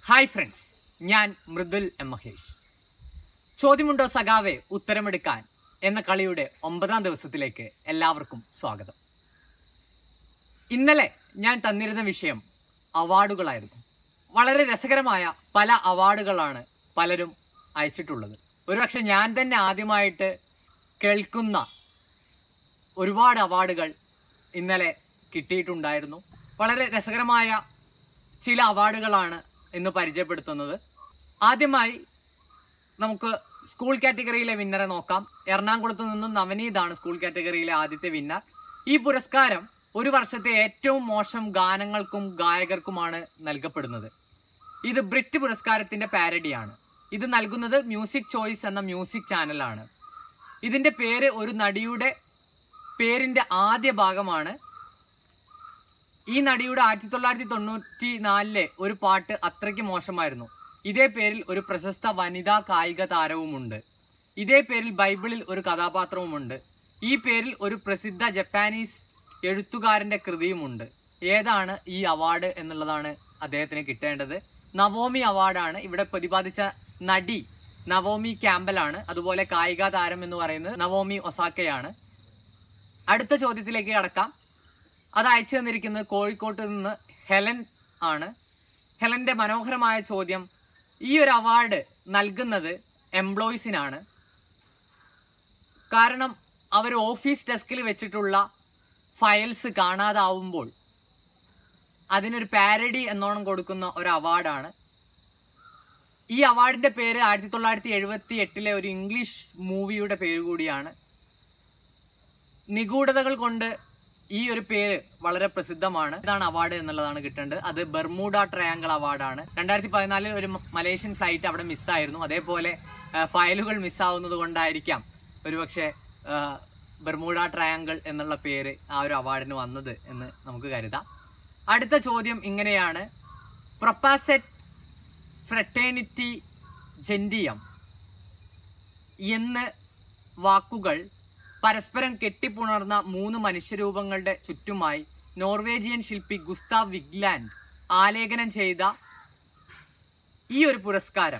hi friends ഞാൻ Mridul M Mahesh ചോദ്യമുണ്ടോ സഖാവെ ഉത്തരമെടുക്കാൻ എന്ന കളിയുടെ ഒമ്പതാം ദിവസത്തിലേക്ക് എല്ലാവർക്കും സ്വാഗതം ഇന്നലെ ഞാൻ തന്നിരുന്ന വിഷയം അവാർഡുകളായിരുന്നു വളരെ രസകരമായ പല അവാർഡുകളാണ് പലരും അയച്ചിട്ടുള്ളത് ഒരുപക്ഷെ ഞാൻ തന്നെ ആദ്യമായിട്ട് കേൾക്കുന്ന ഒരുപാട് അവാർഡുകൾ ഇന്നലെ കിട്ടിയിട്ടുണ്ടായിരുന്നു വളരെ രസകരമായ ചില അവാർഡുകളാണ് ഇന്ന് പരിചയപ്പെടുത്തുന്നത് ആദ്യമായി നമുക്ക് സ്കൂൾ കാറ്റഗറിയിലെ വിന്നറെ നോക്കാം എറണാകുളത്ത് നിന്നും നവനീതാണ് സ്കൂൾ കാറ്റഗറിയിലെ ആദ്യത്തെ വിന്നർ ഈ പുരസ്കാരം ഒരു വർഷത്തെ ഏറ്റവും മോശം ഗാനങ്ങൾക്കും ഗായകർക്കുമാണ് നൽകപ്പെടുന്നത് ഇത് ബ്രിറ്റ് പുരസ്കാരത്തിന്റെ പാരഡിയാണ് ഇത് നൽകുന്നത് മ്യൂസിക് ചോയ്സ് എന്ന മ്യൂസിക് ചാനലാണ് ഇതിന്റെ പേര് ഒരു നടിയുടെ പേരിന്റെ ആദ്യ ഭാഗമാണ് ഈ നടിയുടെ ആയിരത്തി തൊള്ളായിരത്തി തൊണ്ണൂറ്റി നാലിലെ ഒരു പാട്ട് അത്രയ്ക്ക് മോശമായിരുന്നു ഇതേ പേരിൽ ഒരു പ്രശസ്ത വനിതാ കായിക താരവുമുണ്ട് ഇതേ പേരിൽ ബൈബിളിൽ ഒരു കഥാപാത്രവുമുണ്ട് ഈ പേരിൽ ഒരു പ്രസിദ്ധ ജപ്പാനീസ് എഴുത്തുകാരന്റെ കൃതിയുമുണ്ട് ഏതാണ് ഈ അവാർഡ് എന്നുള്ളതാണ് അദ്ദേഹത്തിന് കിട്ടേണ്ടത് നവോമി അവാർഡാണ് ഇവിടെ പ്രതിപാദിച്ച നടി നവോമി ക്യാമ്പലാണ് അതുപോലെ കായിക താരം എന്ന് പറയുന്നത് നവോമി ഒസാക്കയാണ് അടുത്ത ചോദ്യത്തിലേക്ക് കടക്കാം അത് അയച്ചു തന്നിരിക്കുന്നത് കോഴിക്കോട്ട് നിന്ന് ഹെലൻ ആണ് ഹെലന്റെ മനോഹരമായ ചോദ്യം ഈ ഒരു അവാർഡ് നൽകുന്നത് എംപ്ലോയീസിനാണ് കാരണം അവർ ഓഫീസ് ഡെസ്കിൽ വെച്ചിട്ടുള്ള ഫയൽസ് കാണാതാവുമ്പോൾ അതിനൊരു പാരഡി എന്നോണം കൊടുക്കുന്ന ഒരു അവാർഡാണ് ഈ അവാർഡിന്റെ പേര് ആയിരത്തി തൊള്ളായിരത്തി എഴുപത്തി എട്ടിലെ ഒരു ഇംഗ്ലീഷ് മൂവിയുടെ പേര് കൂടിയാണ് നിഗൂഢതകൾ കൊണ്ട് ഈ ഒരു പേര് വളരെ പ്രസിദ്ധമാണ് ഇതാണ് അവാർഡ് എന്നുള്ളതാണ് കിട്ടേണ്ടത് അത് ബെർമൂഡ ട്രയാങ്കിൾ അവാർഡാണ് രണ്ടായിരത്തി പതിനാലിൽ ഒരു മ- മലേഷ്യൻ ഫ്ലൈറ്റ് അവിടെ മിസ്സായിരുന്നു അതേപോലെ ആ, ഫയലുകൾ മിസ്സാവുന്നത് കൊണ്ടായിരിക്കാം ഒരുപക്ഷെ ആ, ബെർമൂഡ ട്രയാങ്കിൾ എന്നുള്ള പേര് ആ ഒരു അവാർഡിന് വന്നത് എന്ന് നമുക്ക് കരുതാം അടുത്ത ചോദ്യം ഇങ്ങനെയാണ് പ്രൊപ്പാസെറ്റ് ഫ്രട്ടേണിറ്റി ജെൻഡിയം എന്ന് വാക്കുകൾ പരസ്പരം കെട്ടിപ്പുണർന്ന മൂന്ന് മനുഷ്യരൂപങ്ങളുടെ ചുറ്റുമായി നോർവേജിയൻ ശില്പി ഗുസ്താവ് വിഗ്ലാൻഡ് ആലേഖനം ചെയ്ത ഈ ഒരു പുരസ്കാരം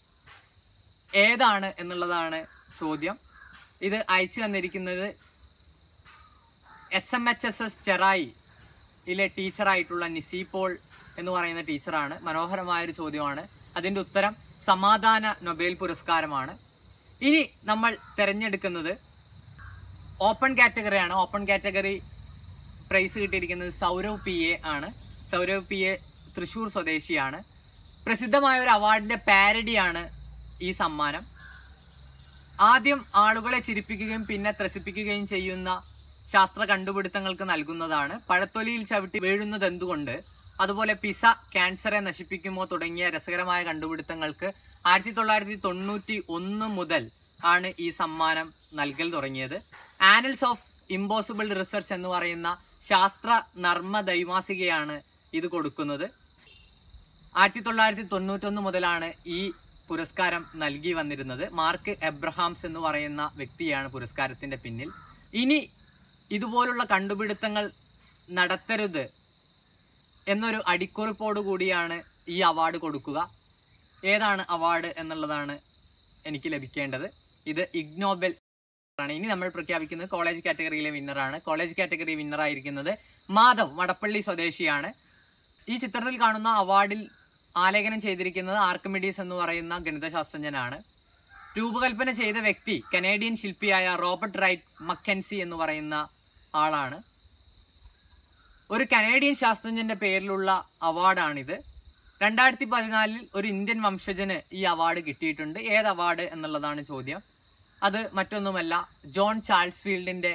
ഏതാണ് എന്നുള്ളതാണ് ചോദ്യം ഇത് അയച്ചു തന്നിരിക്കുന്നത് S M H S S Cherai ഇലെ ടീച്ചറായിട്ടുള്ള നിസിപോൾ എന്ന് പറയുന്ന ടീച്ചറാണ് മനോഹരമായൊരു ചോദ്യമാണ് അതിൻ്റെ ഉത്തരം സമാധാന നൊബേൽ പുരസ്കാരമാണ് ഇനി നമ്മൾ തിരഞ്ഞെടുക്കുന്നത് ഓപ്പൺ കാറ്റഗറിയാണ് ഓപ്പൺ കാറ്റഗറി പ്രൈസ് കിട്ടിയിരിക്കുന്നത് സൗരവ് പി എ ആണ് സൗരവ് പി എ തൃശ്ശൂർ സ്വദേശിയാണ് പ്രസിദ്ധമായ ഒരു അവാർഡിന്റെ പാരഡിയാണ് ഈ സമ്മാനം ആദ്യം ആളുകളെ ചിരിപ്പിക്കുകയും പിന്നെ ത്രസിപ്പിക്കുകയും ചെയ്യുന്ന ശാസ്ത്ര കണ്ടുപിടുത്തങ്ങൾക്ക് നൽകുന്നതാണ് പഴത്തൊലിയിൽ ചവിട്ടി വീഴുന്നത് എന്തുകൊണ്ട് അതുപോലെ പിസ ക്യാൻസറെ നശിപ്പിക്കുമോ തുടങ്ങിയ രസകരമായ കണ്ടുപിടുത്തങ്ങൾക്ക് ആയിരത്തി തൊള്ളായിരത്തി തൊണ്ണൂറ്റി ഒന്ന് മുതൽ ആണ് ഈ സമ്മാനം നൽകൽ തുടങ്ങിയത് ആനൽസ് ഓഫ് ഇമ്പോസിബിൾ റിസർച്ച് എന്ന് പറയുന്ന ശാസ്ത്ര നർമ്മ ദൈമാസികയാണ് ഇത് കൊടുക്കുന്നത് ആയിരത്തി തൊള്ളായിരത്തി തൊണ്ണൂറ്റൊന്ന് മുതലാണ് ഈ പുരസ്കാരം നൽകി വന്നിരുന്നത് മാർക്ക് എബ്രഹാംസ് എന്ന് പറയുന്ന വ്യക്തിയാണ് പുരസ്കാരത്തിന്റെ പിന്നിൽ ഇനി ഇതുപോലുള്ള കണ്ടുപിടുത്തങ്ങൾ നടത്തരുത് എന്നൊരു അടിക്കുറിപ്പോടു കൂടിയാണ് ഈ അവാർഡ് കൊടുക്കുക ഏതാണ് അവാർഡ് എന്നുള്ളതാണ് എനിക്ക് ലഭിക്കേണ്ടത് ഇത് ഇഗ്നോബൽ ആണ് ഇനി നമ്മൾ പ്രഖ്യാപിക്കുന്നത് കോളേജ് കാറ്റഗറിയിലെ വിന്നറാണ് കോളേജ് കാറ്റഗറി വിന്നർ ആയിരിക്കുന്നത് മാധവ് മടപ്പള്ളി സ്വദേശിയാണ് ഈ ചിത്രത്തിൽ കാണുന്ന അവാർഡിൽ ആലേഖനം ചെയ്തിരിക്കുന്നത് ആർക്കിമിഡീസ് എന്ന് പറയുന്ന ഗണിതശാസ്ത്രജ്ഞനാണ് രൂപകൽപ്പന ചെയ്ത വ്യക്തി കനേഡിയൻ ശില്പിയായ റോബർട്ട് റൈറ്റ് മക്കൻസി എന്ന് പറയുന്ന ആളാണ് ഒരു കനേഡിയൻ ശാസ്ത്രജ്ഞന്റെ പേരിലുള്ള അവാർഡാണിത് രണ്ടായിരത്തി പതിനാലിൽ ഒരു ഇന്ത്യൻ വംശജന് ഈ അവാർഡ് കിട്ടിയിട്ടുണ്ട് ഏത് അവാർഡ് എന്നുള്ളതാണ് ചോദ്യം അത് മറ്റൊന്നുമല്ല ജോൺ ചാൾസ് ഫീൽഡിന്റെ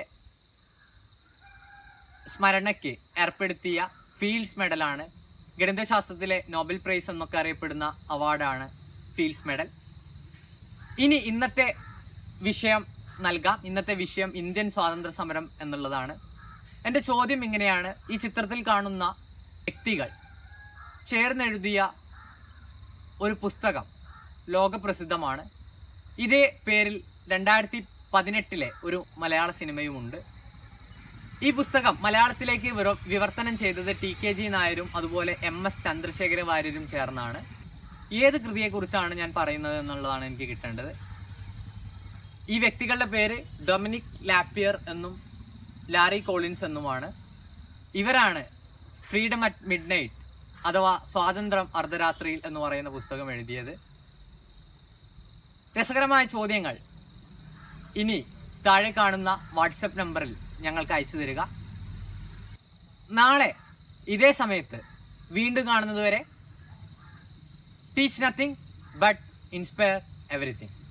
സ്മരണയ്ക്ക് ഏർപ്പെടുത്തിയ ഫീൽഡ്സ് മെഡലാണ് ഗണിതശാസ്ത്രത്തിലെ നോബൽ പ്രൈസ് എന്നൊക്കെ അറിയപ്പെടുന്ന അവാർഡാണ് ഫീൽഡ്സ് മെഡൽ ഇനി ഇന്നത്തെ വിഷയം നൽകാം ഇന്നത്തെ വിഷയം ഇന്ത്യൻ സ്വാതന്ത്ര്യ സമരം എന്നുള്ളതാണ് എൻ്റെ ചോദ്യം ഇങ്ങനെയാണ് ഈ ചിത്രത്തിൽ കാണുന്ന വ്യക്തികൾ ചേർന്നെഴുതിയ ഒരു പുസ്തകം ലോകപ്രസിദ്ധമാണ് ഇതേ പേരിൽ രണ്ടായിരത്തി പതിനെട്ടിലെ ഒരു മലയാള സിനിമയുമുണ്ട് ഈ പുസ്തകം മലയാളത്തിലേക്ക് വിറ- വിവർത്തനം ചെയ്തത് ടി കെ ജി നായരും അതുപോലെ എം എസ് ചന്ദ്രശേഖര വാര്യരും ചേർന്നാണ് ഏത് കൃതിയെക്കുറിച്ചാണ് ഞാൻ പറയുന്നത് എന്നുള്ളതാണ് എനിക്ക് കിട്ടേണ്ടത് ഈ വ്യക്തികളുടെ പേര് ഡൊമിനിക് ലാപ്പിയർ എന്നും ലാരി കോളിൻസ് എന്നുമാണ് ഇവരാണ് ഫ്രീഡം അറ്റ് മിഡ് നൈറ്റ് അഥവാ സ്വാതന്ത്ര്യം അർദ്ധരാത്രിയിൽ എന്ന് പറയുന്ന പുസ്തകം എഴുതിയത് രസകരമായ ചോദ്യങ്ങൾ ഇനി താഴെ കാണുന്ന വാട്സപ്പ് നമ്പറിൽ ഞങ്ങൾക്ക് അയച്ചു തരിക നാളെ ഇതേ സമയത്ത് വീണ്ടും കാണുന്നതുവരെ teach nothing but inspire everything